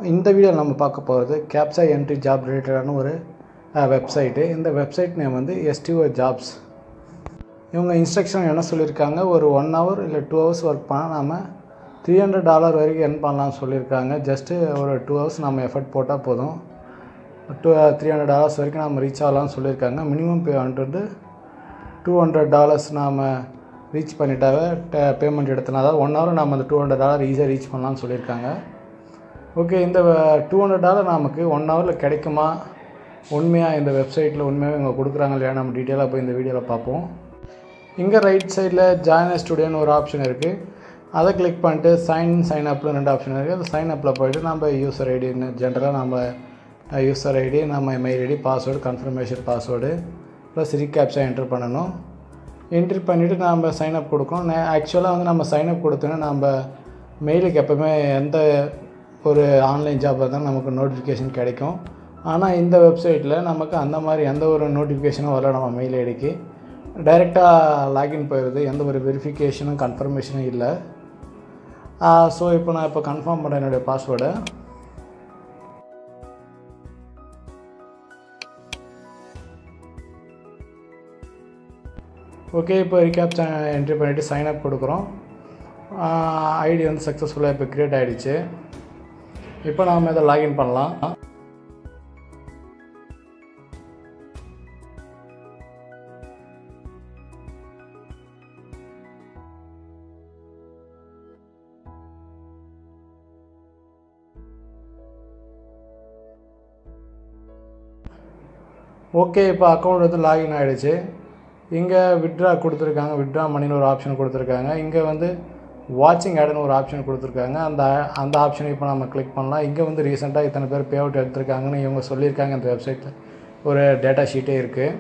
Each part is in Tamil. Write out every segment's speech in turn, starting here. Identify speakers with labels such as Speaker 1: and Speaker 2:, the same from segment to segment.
Speaker 1: இந்த வீடியோவில் நம்ம பார்க்க போகிறது கேப்சா என்ட்ரி ஜாப் ரிலேட்டடான ஒரு வெப்சைட்டு இந்த வெப்சைட் நேம் வந்து எஸ்டிஓ ஜாப்ஸ் இவங்க இன்ஸ்ட்ரக்ஷன் என்ன சொல்லியிருக்காங்க ஒரு ஒன் ஹவர் இல்லை டூ ஹவர்ஸ் ஒர்க் பண்ணால் நம்ம த்ரீ ஹண்ட்ரட் டாலர் வரைக்கும் earn பண்ணலாம்னு சொல்லியிருக்காங்க ஜஸ்ட்டு ஒரு டூ ஹவர்ஸ் நம்ம எஃபர்ட் போட்டால் போதும் டூ த்ரீ ஹண்ட்ரட் டாலர்ஸ் வரைக்கும் நம்ம ரீச் ஆகலாம்னு சொல்லியிருக்காங்க மினிமம் பே வந்துட்டு டூ ஹண்ட்ரட் டாலர்ஸ் நாம் ரீச் பண்ணிட்டாவே பேமெண்ட் எடுத்தனா அதாவது ஒன் ஹவர் நம்ம அந்த டூ ஹண்ட்ரட் டாலர் ஈஸியாக ரீச் பண்ணலாம்னு சொல்லியிருக்காங்க ஓகே இந்த டூ ஹண்ட்ரட் டாலர் நமக்கு ஒன் ஹவரில் கிடைக்குமா உண்மையாக இந்த வெப்சைட்டில் உண்மையாக இவங்க கொடுக்குறாங்க இல்லையா நம்ம டீட்டெயிலாக போய் இந்த வீடியோவில் பார்ப்போம் இங்கே ரைட் சைடில் ஜாயின் ஸ்டுடியோன்னு ஒரு ஆப்ஷன் இருக்குது அதை கிளிக் பண்ணிட்டு சைன் சைன் அப்பில் ரெண்டு ஆப்ஷன் இருக்குது அந்த சைன் அப்பில் போயிட்டு நம்ம யூசர் ஐடின்னு ஜென்ரலாக நம்ம யூசர் ஐடி நம்ம mail ID password confirmation password plus recaptcha entry பண்ணணும் என்ட்ரி பண்ணிவிட்டு நம்ம சைன் அப் கொடுக்கணும் ஆக்சுவலாக வந்து நம்ம சைன் அப் கொடுத்தோன்னா நம்ம மெயிலுக்கு எப்போவுமே எந்த ஒரு ஆன்லைன் ஜாப் இருந்தாலும் நமக்கு நோட்டிஃபிகேஷன் கிடைக்கும் ஆனால் இந்த வெப்சைட்டில் நமக்கு அந்த மாதிரி எந்த ஒரு நோட்டிஃபிகேஷனும் வரல நம்ம மெயில் ஐடிக்கு டைரெக்டாக லாகின் போயிடுது எந்த ஒரு வெரிஃபிகேஷனும் கன்ஃபர்மேஷனும் இல்லை ஸோ இப்போ நான் இப்போ கன்ஃபார்ம் பண்ணுறேன் என்னுடைய பாஸ்வேர்டை ஓகே இப்போ ரீகேப் என்ட்ரி பண்ணிவிட்டு சைன் அப் கொடுக்குறோம் ஐடி வந்து சக்ஸஸ்ஃபுல்லாக இப்போ க்ரியேட் ஆகிடுச்சு இப்போ நாம் இதை லாகின் பண்ணலாம் ஓகே இப்போ அக்கௌண்ட் வந்து லாகின் ஆகிடுச்சு இங்கே விட்ரா கொடுத்துருக்காங்க விட்ரா மணின்னு ஒரு ஆப்ஷன் கொடுத்துருக்காங்க இங்கே வந்து வாட்சிங் ஆடுன்னு ஒரு ஆப்ஷன் கொடுத்துருக்காங்க அந்த அந்த ஆப்ஷனை இப்போ நம்ம கிளிக் பண்ணலாம் இங்கே வந்து ரீசெண்டாக இத்தனை பேர் பே அவுட் எடுத்திருக்காங்கன்னு இவங்க சொல்லியிருக்காங்க இந்த வெப்சைட்டில் ஒரு டேட்டா ஷீட்டே இருக்குது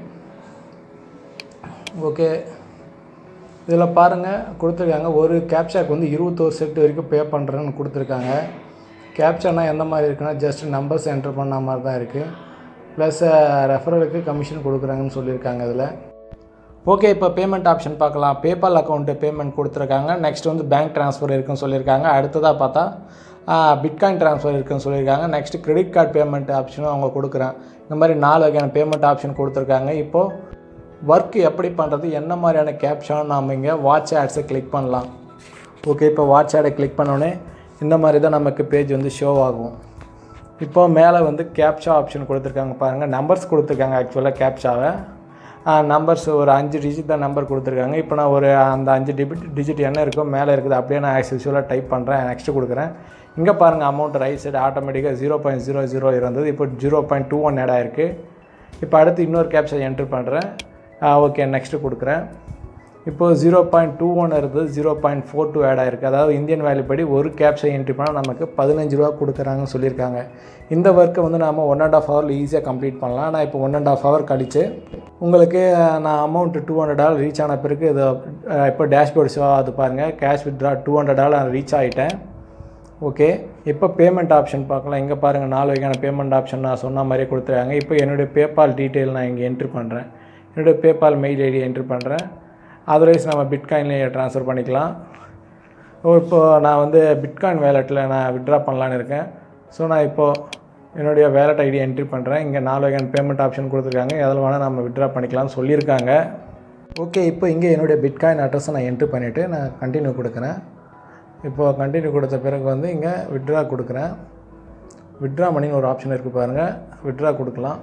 Speaker 1: ஓகே இதில் பாருங்கள் கொடுத்துருக்காங்க ஒரு கேப்சாக்கு வந்து இருபத்தோரு செட் வரைக்கும் பே பண்ணுறேன்னு கொடுத்துருக்காங்க கேப்சானா எந்த மாதிரி இருக்குன்னா ஜஸ்ட் நம்பர்ஸ் என்ட்ரு பண்ண மாதிரி தான் இருக்குது ப்ளஸ் ரெஃபரலுக்கு கமிஷன் கொடுக்குறாங்கன்னு சொல்லியிருக்காங்க இதில் ஓகே இப்போ பேமெண்ட் ஆப்ஷன் பார்க்கலாம் பேபால் அக்கௌண்ட்டு பேமெண்ட் கொடுத்துருக்காங்க நெக்ஸ்ட் வந்து பேங்க் ட்ரான்ஸ்ஃபர் இருக்குன்னு சொல்லியிருக்காங்க அடுத்ததாக பார்த்தா பிட்காயின் ட்ரான்ஸ்ஃபர் இருக்குன்னு சொல்லியிருக்காங்க நெக்ஸ்ட் கிரெடிட் கார்டு பேமெண்ட் ஆப்ஷனும் அவங்க கொடுக்குறேன் இந்த மாதிரி நாலு வகையான பேமெண்ட் ஆப்ஷன் கொடுத்துருக்காங்க இப்போது ஒர்க் எப்படி பண்ணுறது என்ன மாதிரியான கேப்ஷனும் நாம் இங்கே வாட்ச் ஆட்ஸை கிளிக் பண்ணலாம் ஓகே இப்போ வாட்ச் ஆடை கிளிக் பண்ணோடனே இந்த மாதிரி தான் நமக்கு பேஜ் வந்து ஷோ ஆகும் இப்போ மேலே வந்து கேப்ஷா ஆப்ஷன் கொடுத்துருக்காங்க பாருங்கள் நம்பர்ஸ் கொடுத்துருக்காங்க ஆக்சுவலாக கேப்ஷாவை நம்பர்ஸ் ஒரு அஞ்சு டிஜிட் தான் நம்பர் கொடுத்துருக்காங்க இப்போ நான் ஒரு அந்த அஞ்சு டிபிட் டிஜிட் என்ன இருக்கோ மேலே இருக்குது அப்படியே நான் ஆஸ் யூஸ்வலாக டைப் பண்ணுறேன் நெக்ஸ்ட்டு கொடுக்குறேன் இங்கே பாருங்கள் அமௌண்ட் ரைட் சைடு ஆட்டோமேட்டிக்காக ஜீரோ பாயிண்ட் ஜீரோ ஜீரோ இருந்தது இப்போ zero point two one add ஆயிருக்கு இப்போ அடுத்து இன்னொரு கேப்ஷா என்ட்ரு பண்ணுறேன் ஓகே நெக்ஸ்ட்டு கொடுக்குறேன் இப்போது ஜீரோ பாயிண்ட் டூ ஒன் இருந்தது zero point four two add ஆயிருக்கு அதாவது இந்தியன் வேல்யூ படி ஒரு கேப்ஷை என்ட்ரி பண்ணால் நமக்கு பதினஞ்சு ரூபா கொடுக்குறாங்கன்னு சொல்லியிருக்காங்க இந்த ஒர்க்கை வந்து நாம் ஒன் அண்ட் ஆஃப் ஹவரில் ஈஸியாக கம்ப்ளீட் பண்ணலாம் நான் இப்போ ஒன் அண்ட் ஆஃப் ஹவர் கழிச்சு உங்களுக்கு நான் amount two hundred dollar reach ஆன பிறகு இது இப்போ டேஷ்போர்ட் ஷோ அது பாருங்கள் cash withdraw two hundred dollar reach ஆகிட்டேன் ஓகே இப்போ பேமெண்ட் ஆப்ஷன் பார்க்கலாம் இங்கே பாருங்கள் நாலு வகையான பேமெண்ட் ஆப்ஷன் நான் சொன்ன மாதிரியே கொடுத்துருக்காங்க இப்போ என்னுடைய பேபால் டீட்டெயில் நான் இங்கே என்ட்ரி பண்ணுறேன் என்னுடைய பேபால் மெயில் ஐடி என்ட்ரி பண்ணுறேன் அதர்வைஸ் நம்ம பிட்காயின்லேயே ட்ரான்ஸ்ஃபர் பண்ணிக்கலாம் ஓ இப்போது நான் வந்து பிட்காயின் வேலெட்டில் நான் விட்ரா பண்ணலான்னு இருக்கேன் ஸோ நான் இப்போது என்னுடைய வேலட் ஐடி என்ட்ரி பண்ணுறேன் இங்கே நாலு வகையான பேமெண்ட் ஆப்ஷன் கொடுத்துருக்காங்க எதில் வேணால் நம்ம விட்ரா பண்ணிக்கலாம்னு சொல்லியிருக்காங்க ஓகே இப்போ இங்கே என்னுடைய பிட்காயின் அட்ரஸை நான் என்ட்ரி பண்ணிவிட்டு நான் கண்டினியூ கொடுக்குறேன் இப்போது கண்டினியூ கொடுத்த பிறகு வந்து இங்கே விட்ரா கொடுக்குறேன் விட்ரா மணின்னு ஒரு ஆப்ஷன் இருக்குது பாருங்கள் விட்ரா கொடுக்கலாம்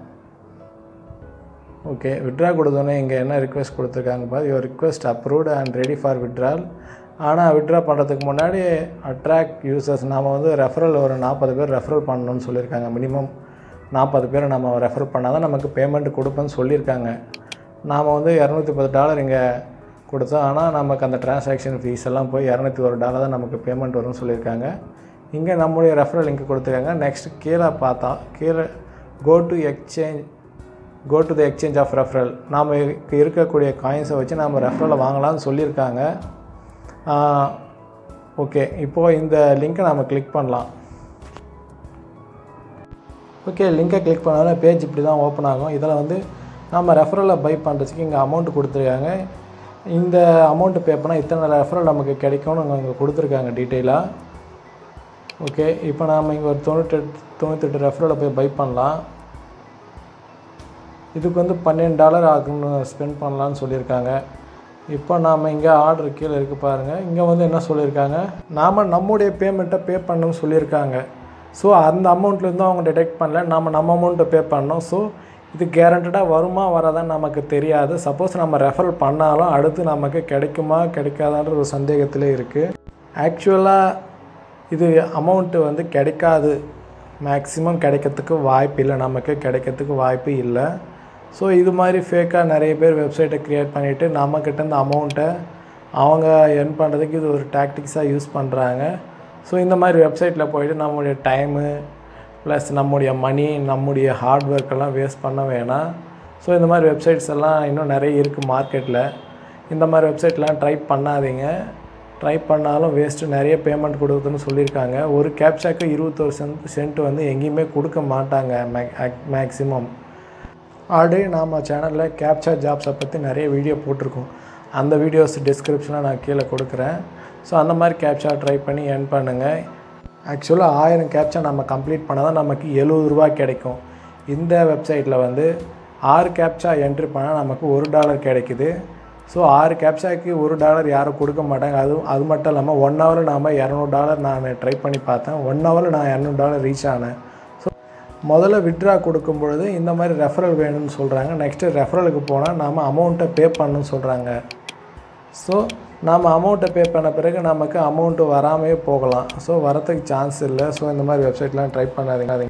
Speaker 1: ஓகே விட்ரா கொடுத்தோன்னே இங்கே என்ன ரிக்வெஸ்ட் கொடுத்துருக்காங்க பாரு your request approved and ready for withdrawal ஆனால் விட்ரா பண்ணுறதுக்கு முன்னாடி அட்ராக்ட் யூசர்ஸ் நாம் வந்து ரெஃபரல் ஒரு நாற்பது பேர் ரெஃபரல் பண்ணணும்னு சொல்லியிருக்காங்க மினிமம் நாற்பது பேர் நம்ம ரெஃபர் பண்ணால் தான் நமக்கு பேமெண்ட் கொடுப்பேன்னு சொல்லியிருக்காங்க நாம் வந்து இரநூத்தி பத்து டாலர் இங்கே கொடுத்தோம் ஆனால் நமக்கு அந்த டிரான்சாக்ஷன் ஃபீஸ் எல்லாம் போய் இரநூத்தி ஒரு டாலர் தான் நமக்கு பேமெண்ட் வரும்னு சொல்லியிருக்காங்க இங்கே நம்முடைய ரெஃபரல் லிங்க் கொடுத்துருக்காங்க நெக்ஸ்ட் கீழே பார்த்தா கீழே go to exchange go to the exchange of referral நாம் இருக்கக்கூடிய காயின்ஸை வச்சு நாம் ரெஃபரலை வாங்கலாம்னு சொல்லியிருக்காங்க ஓகே இப்போது இந்த லிங்க்கை நம்ம கிளிக் பண்ணலாம் ஓகே லிங்கை கிளிக் பண்ணாலும் பேஜ் இப்படி தான் ஓப்பன் ஆகும் இதில் வந்து நம்ம ரெஃபரலை பை பண்ணுறதுக்கு இங்கே அமௌண்ட் கொடுத்துருக்காங்க இந்த அமௌண்ட்டு பே பண்ணால் இத்தனை ரெஃபரல் நமக்கு கிடைக்கும்னு இங்கே கொடுத்துருக்காங்க டீட்டெயிலாக ஓகே இப்போ நாம் இங்கே ஒரு தொண்ணூற்றெட்டு தொண்ணூத்தெட்டு ரெஃபரில் போய் பை பண்ணலாம் இதுக்கு வந்து பன்னெண்டு டாலர் ஆகும்னு ஸ்பெண்ட் பண்ணலான்னு சொல்லியிருக்காங்க இப்போ நாம் இங்கே ஆர்டர் கீழே இருக்கு பாருங்கள் இங்கே வந்து என்ன சொல்லியிருக்காங்க நாம் நம்முடைய பேமெண்ட்டை பே பண்ணணும்னு சொல்லியிருக்காங்க ஸோ அந்த அமௌண்ட்லேருந்து அவங்க டிடெக்ட் பண்ணல நம்ம நம்ம அமௌண்ட்டை பே பண்ணோம் ஸோ இது கேரண்டடாக வருமா வராதான்னு நமக்கு தெரியாது சப்போஸ் நம்ம ரெஃபர் பண்ணாலும் அடுத்து நமக்கு கிடைக்குமா கிடைக்காதான்ற ஒரு சந்தேகத்திலே இருக்குது ஆக்சுவலாக இது அமௌண்ட்டு வந்து கிடைக்காது மேக்ஸிமம் கிடைக்கிறதுக்கு வாய்ப்பு இல்லை நமக்கு கிடைக்கிறதுக்கு வாய்ப்பு இல்லை ஸோ இது மாதிரி ஃபேக்காக நிறைய பேர் வெப்சைட்டை க்ரியேட் பண்ணிவிட்டு நம்மக்கிட்ட இந்த அமௌண்ட்டை அவங்க எர்ன் பண்ணுறதுக்கு இது ஒரு டாக்டிக்ஸாக யூஸ் பண்ணுறாங்க ஸோ இந்த மாதிரி வெப்சைட்டில் போயிட்டு நம்மளுடைய டைமு ப்ளஸ் நம்முடைய மணி நம்முடைய ஹார்ட் ஒர்க்கெல்லாம் வேஸ்ட் பண்ண வேணாம் ஸோ இந்த மாதிரி வெப்சைட்ஸ் எல்லாம் இன்னும் நிறைய இருக்குது மார்க்கெட்டில் இந்த மாதிரி வெப்சைட்லாம் ட்ரை பண்ணாதீங்க ட்ரை பண்ணாலும் வேஸ்ட்டு நிறைய பேமெண்ட் கொடுக்குதுன்னு சொல்லியிருக்காங்க ஒரு கேப்சாக்கு இருபத்தொரு சென்ட் சென்ட் வந்து எங்கேயுமே கொடுக்க மாட்டாங்க மேக் மேக்ஸிமம் ஆல்ரெடி நாம் சேனலில் கேப்சா ஜாப்ஸை பற்றி நிறைய வீடியோ போட்டிருக்கோம் அந்த வீடியோஸ் டிஸ்கிரிப்ஷனில் நான் கீழே கொடுக்குறேன் ஸோ அந்த மாதிரி கேப்சா ட்ரை பண்ணி earn பண்ணுங்கள் ஆக்சுவலாக ஆயிரம் கேப்சா நம்ம கம்ப்ளீட் பண்ணால் தான் நமக்கு எழுபது ரூபா கிடைக்கும் இந்த வெப்சைட்டில் வந்து ஆறு கேப்சா என்ட்ரி பண்ணால் நமக்கு ஒரு டாலர் கிடைக்குது ஸோ ஆறு கேப்சாக்கு ஒரு டாலர் யாரும் கொடுக்க மாட்டாங்க அதுவும் அது மட்டும் இல்லாமல் ஒன் ஹவரில் நாம் இரநூறு டாலர் நான் ட்ரை பண்ணி பார்த்தேன் ஒன் ஹவரில் நான் இரநூறு டாலர் ரீச் ஆனேன் ஸோ முதல்ல விட்ரா கொடுக்கும் பொழுது இந்த மாதிரி ரெஃபரல் வேணும்னு சொல்கிறாங்க நெக்ஸ்ட்டு ரெஃபரலுக்கு போனால் நாம் அமௌண்ட்டை பே பண்ணணும்னு சொல்கிறாங்க ஸோ நாம் அமௌண்ட்டை பே பண்ண பிறகு நமக்கு அமௌண்ட்டு வராமையே போகலாம் ஸோ வரத்துக்கு சான்ஸ் இல்லை ஸோ இந்த மாதிரி வெப்சைட்லாம் ட்ரை பண்ணாதீங்க